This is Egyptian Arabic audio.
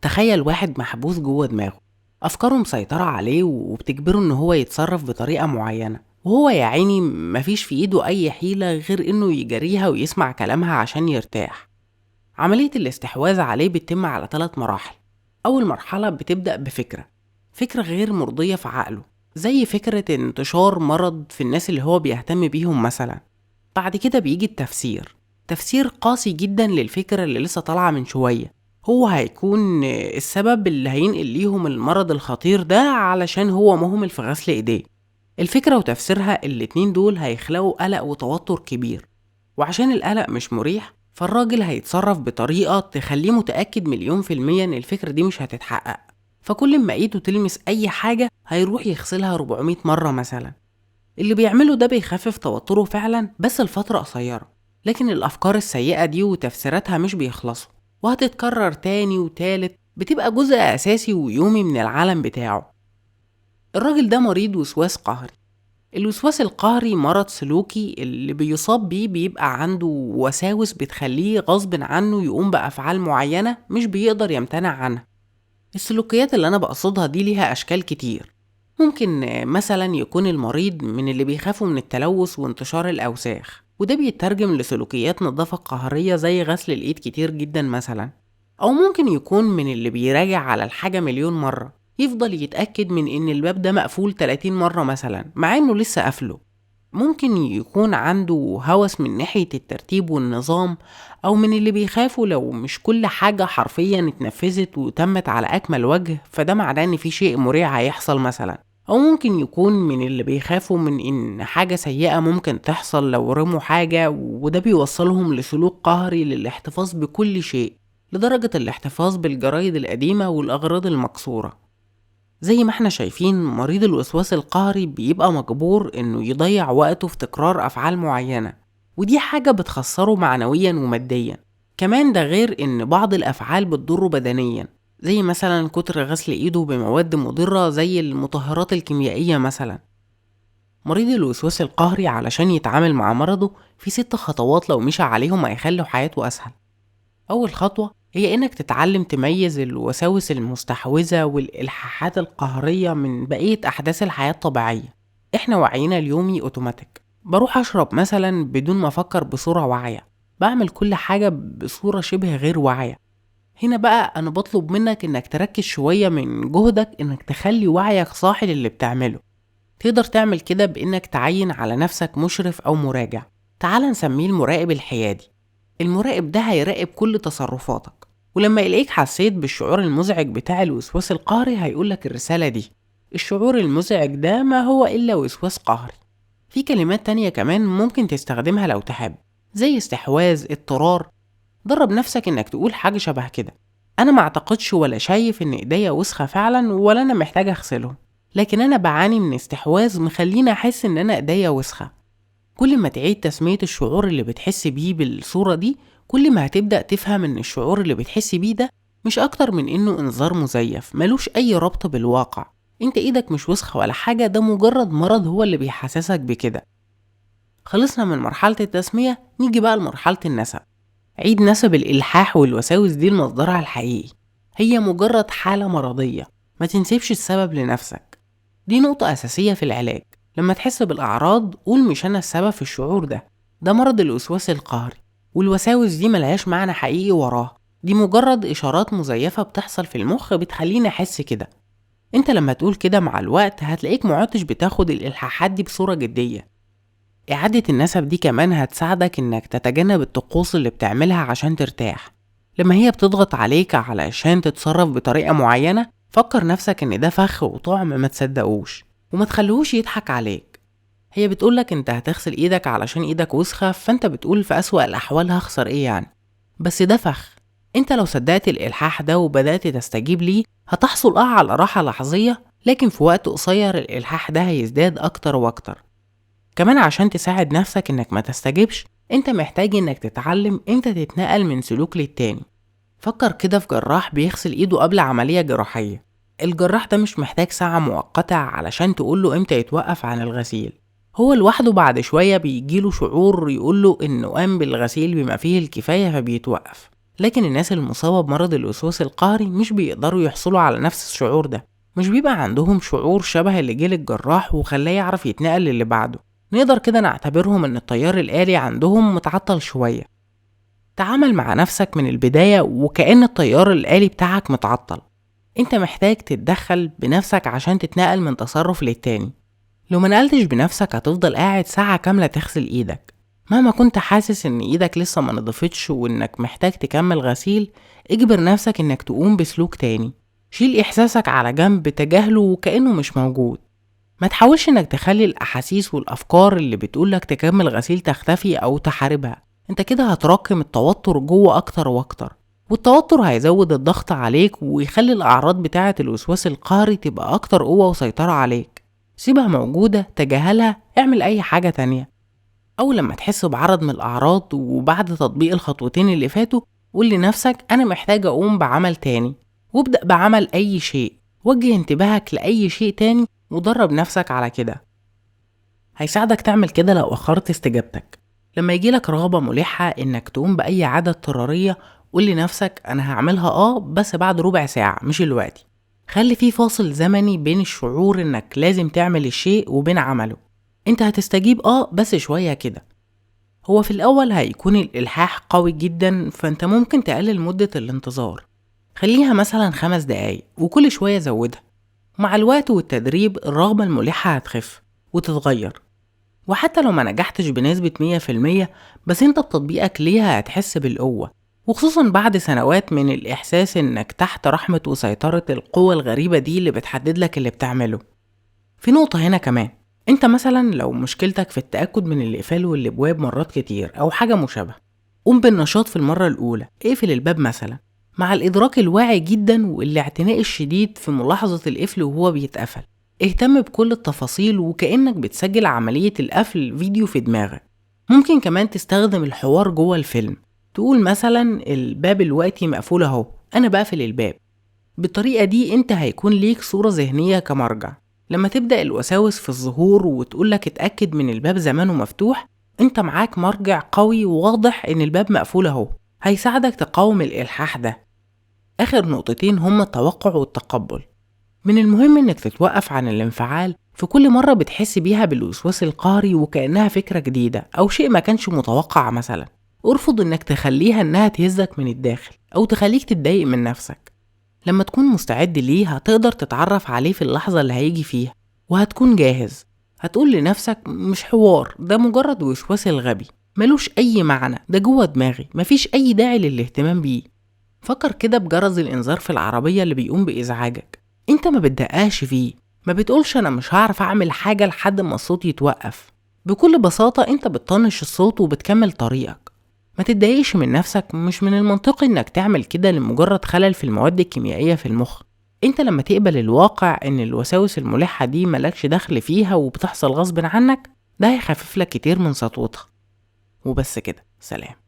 تخيل واحد محبوس جوه دماغه أفكاره مسيطرة عليه وبتجبره إن هو يتصرف بطريقة معينة وهو يا عيني مفيش في إيده أي حيلة غير إنه يجاريها ويسمع كلامها عشان يرتاح عملية الاستحواذ عليه بتتم على ثلاث مراحل أول مرحلة بتبدأ بفكرة فكرة غير مرضية في عقله زي فكرة انتشار مرض في الناس اللي هو بيهتم بيهم مثلا بعد كده بيجي التفسير تفسير قاسي جدا للفكرة اللي لسه طالعة من شوية هو هيكون السبب اللي هينقل ليهم المرض الخطير ده علشان هو مهمل في غسل ايديه الفكرة وتفسيرها الاتنين دول هيخلقوا قلق وتوتر كبير وعشان القلق مش مريح فالراجل هيتصرف بطريقة تخليه متأكد مليون في المية إن الفكرة دي مش هتتحقق فكل ما ايده تلمس أي حاجة هيروح يغسلها 400 مرة مثلا اللي بيعمله ده بيخفف توتره فعلا بس لفترة قصيرة لكن الأفكار السيئة دي وتفسيراتها مش بيخلصوا وهتتكرر تاني وتالت بتبقى جزء أساسي ويومي من العالم بتاعه الراجل ده مريض وسواس قهري الوسواس القهري مرض سلوكي اللي بيصاب بيه بيبقى عنده وساوس بتخليه غصب عنه يقوم بأفعال معينة مش بيقدر يمتنع عنها السلوكيات اللي أنا بقصدها دي ليها أشكال كتير ممكن مثلا يكون المريض من اللي بيخافوا من التلوث وانتشار الأوساخ وده بيترجم لسلوكيات نظافة قهرية زي غسل الإيد كتير جدا مثلا أو ممكن يكون من اللي بيراجع على الحاجة مليون مرة يفضل يتأكد من إن الباب ده مقفول 30 مرة مثلا مع إنه لسه قافله ممكن يكون عنده هوس من ناحية الترتيب والنظام أو من اللي بيخافوا لو مش كل حاجة حرفيا اتنفذت وتمت على أكمل وجه فده معناه إن في شيء مريع هيحصل مثلا أو ممكن يكون من اللي بيخافوا من إن حاجة سيئة ممكن تحصل لو رموا حاجة وده بيوصلهم لسلوك قهري للاحتفاظ بكل شيء لدرجة الاحتفاظ بالجرايد القديمة والأغراض المكسورة زي ما احنا شايفين مريض الوسواس القهري بيبقى مجبور انه يضيع وقته في تكرار افعال معينة ودي حاجة بتخسره معنويا وماديا كمان ده غير ان بعض الافعال بتضره بدنيا زي مثلا كتر غسل ايده بمواد مضرة زي المطهرات الكيميائية مثلا مريض الوسواس القهري علشان يتعامل مع مرضه في ست خطوات لو مشى عليهم هيخلوا حياته اسهل اول خطوة هي إنك تتعلم تميز الوساوس المستحوذة والإلحاحات القهرية من بقية أحداث الحياة الطبيعية إحنا وعينا اليومي أوتوماتيك بروح أشرب مثلا بدون ما أفكر بصورة واعية بعمل كل حاجة بصورة شبه غير واعية هنا بقى أنا بطلب منك إنك تركز شوية من جهدك إنك تخلي وعيك صاحي للي بتعمله تقدر تعمل كده بإنك تعين على نفسك مشرف أو مراجع تعال نسميه المراقب الحيادي المراقب ده هيراقب كل تصرفاتك ولما يلاقيك حسيت بالشعور المزعج بتاع الوسواس القهري هيقولك الرسالة دي الشعور المزعج ده ما هو إلا وسواس قهري في كلمات تانية كمان ممكن تستخدمها لو تحب زي استحواذ اضطرار درب نفسك انك تقول حاجة شبه كده انا ما اعتقدش ولا شايف ان ايديا وسخة فعلا ولا انا محتاج اغسلهم لكن انا بعاني من استحواذ مخليني احس ان انا ايديا وسخة كل ما تعيد تسمية الشعور اللي بتحس بيه بالصورة دي كل ما هتبدأ تفهم إن الشعور اللي بتحس بيه ده مش أكتر من إنه إنذار مزيف ملوش أي ربط بالواقع انت ايدك مش وسخة ولا حاجة ده مجرد مرض هو اللي بيحسسك بكده خلصنا من مرحلة التسمية نيجي بقى لمرحلة النسب عيد نسب الإلحاح والوساوس دي لمصدرها الحقيقي هي مجرد حالة مرضية ما تنسبش السبب لنفسك دي نقطة أساسية في العلاج لما تحس بالأعراض قول مش أنا السبب في الشعور ده ده مرض الوسواس القهري والوساوس دي ملهاش معنى حقيقي وراها دي مجرد إشارات مزيفة بتحصل في المخ بتخليني أحس كده انت لما تقول كده مع الوقت هتلاقيك معدتش بتاخد الإلحاحات دي بصورة جدية إعادة النسب دي كمان هتساعدك إنك تتجنب الطقوس اللي بتعملها عشان ترتاح لما هي بتضغط عليك علشان تتصرف بطريقة معينة فكر نفسك إن ده فخ وطعم ما تصدقوش وما تخليهوش يضحك عليك هي بتقولك انت هتغسل ايدك علشان ايدك وسخة فانت بتقول في أسوأ الأحوال هخسر ايه يعني بس ده فخ انت لو صدقت الإلحاح ده وبدأت تستجيب ليه هتحصل اه على راحة لحظية لكن في وقت قصير الإلحاح ده هيزداد أكتر وأكتر كمان عشان تساعد نفسك انك ما تستجبش انت محتاج انك تتعلم امتى تتنقل من سلوك للتاني فكر كده في جراح بيغسل ايده قبل عملية جراحية الجراح ده مش محتاج ساعة مؤقتة علشان تقوله امتى يتوقف عن الغسيل هو لوحده بعد شوية بيجيله شعور يقوله إنه قام بالغسيل بما فيه الكفاية فبيتوقف لكن الناس المصابة بمرض الوسواس القهري مش بيقدروا يحصلوا على نفس الشعور ده مش بيبقى عندهم شعور شبه اللي جه للجراح وخلاه يعرف يتنقل للي بعده نقدر كده نعتبرهم ان التيار الآلي عندهم متعطل شوية تعامل مع نفسك من البداية وكأن التيار الآلي بتاعك متعطل انت محتاج تتدخل بنفسك عشان تتنقل من تصرف للتاني لو ما نقلتش بنفسك هتفضل قاعد ساعة كاملة تغسل ايدك مهما كنت حاسس ان ايدك لسه ما نضفتش وانك محتاج تكمل غسيل اجبر نفسك انك تقوم بسلوك تاني شيل احساسك على جنب تجاهله وكأنه مش موجود ما تحاولش انك تخلي الاحاسيس والافكار اللي بتقولك تكمل غسيل تختفي او تحاربها انت كده هتراكم التوتر جوه اكتر واكتر والتوتر هيزود الضغط عليك ويخلي الاعراض بتاعة الوسواس القهري تبقى اكتر قوة وسيطرة عليك سيبها موجودة تجاهلها اعمل اي حاجة تانية أول لما تحس بعرض من الأعراض وبعد تطبيق الخطوتين اللي فاتوا قول لنفسك أنا محتاج أقوم بعمل تاني وابدأ بعمل أي شيء وجه انتباهك لأي شيء تاني ودرب نفسك على كده هيساعدك تعمل كده لو أخرت استجابتك لما يجيلك رغبة ملحة إنك تقوم بأي عادة اضطرارية قول لنفسك أنا هعملها آه بس بعد ربع ساعة مش دلوقتي خلي في فاصل زمني بين الشعور إنك لازم تعمل الشيء وبين عمله انت هتستجيب اه بس شوية كده هو في الأول هيكون الإلحاح قوي جدا فانت ممكن تقلل مدة الانتظار خليها مثلا خمس دقايق وكل شوية زودها مع الوقت والتدريب الرغبة الملحة هتخف وتتغير وحتى لو ما نجحتش بنسبة مية في المية بس انت بتطبيقك ليها هتحس بالقوة وخصوصا بعد سنوات من الإحساس إنك تحت رحمة وسيطرة القوة الغريبة دي اللي بتحدد لك اللي بتعمله في نقطة هنا كمان انت مثلا لو مشكلتك في التأكد من الإقفال والأبواب مرات كتير أو حاجة مشابهة قوم بالنشاط في المرة الأولى اقفل الباب مثلا مع الإدراك الواعي جدا والاعتناء الشديد في ملاحظة القفل وهو بيتقفل اهتم بكل التفاصيل وكأنك بتسجل عملية القفل فيديو في دماغك ممكن كمان تستخدم الحوار جوه الفيلم تقول مثلا الباب الوقتي مقفول اهو انا بقفل الباب بالطريقة دي انت هيكون ليك صورة ذهنية كمرجع لما تبدأ الوساوس في الظهور وتقولك اتأكد من الباب زمانه مفتوح انت معاك مرجع قوي وواضح ان الباب مقفول اهو هيساعدك تقاوم الإلحاح ده آخر نقطتين هما التوقع والتقبل من المهم انك تتوقف عن الانفعال في كل مرة بتحس بيها بالوسواس القهري وكأنها فكرة جديدة أو شيء ما كانش متوقع مثلا ارفض انك تخليها انها تهزك من الداخل أو تخليك تتضايق من نفسك لما تكون مستعد ليه هتقدر تتعرف عليه في اللحظة اللي هيجي فيها وهتكون جاهز هتقول لنفسك مش حوار ده مجرد وسواس الغبي ملوش أي معنى ده جوه دماغي مفيش أي داعي للاهتمام بيه فكر كده بجرس الإنذار في العربية اللي بيقوم بإزعاجك انت ما بتدققش فيه ما بتقولش أنا مش هعرف أعمل حاجة لحد ما الصوت يتوقف بكل بساطة انت بتطنش الصوت وبتكمل طريقك ما تتضايقش من نفسك مش من المنطقي انك تعمل كده لمجرد خلل في المواد الكيميائية في المخ انت لما تقبل الواقع ان الوساوس الملحة دي ملكش دخل فيها وبتحصل غصب عنك ده هيخفف لك كتير من سطوتها وبس كده سلام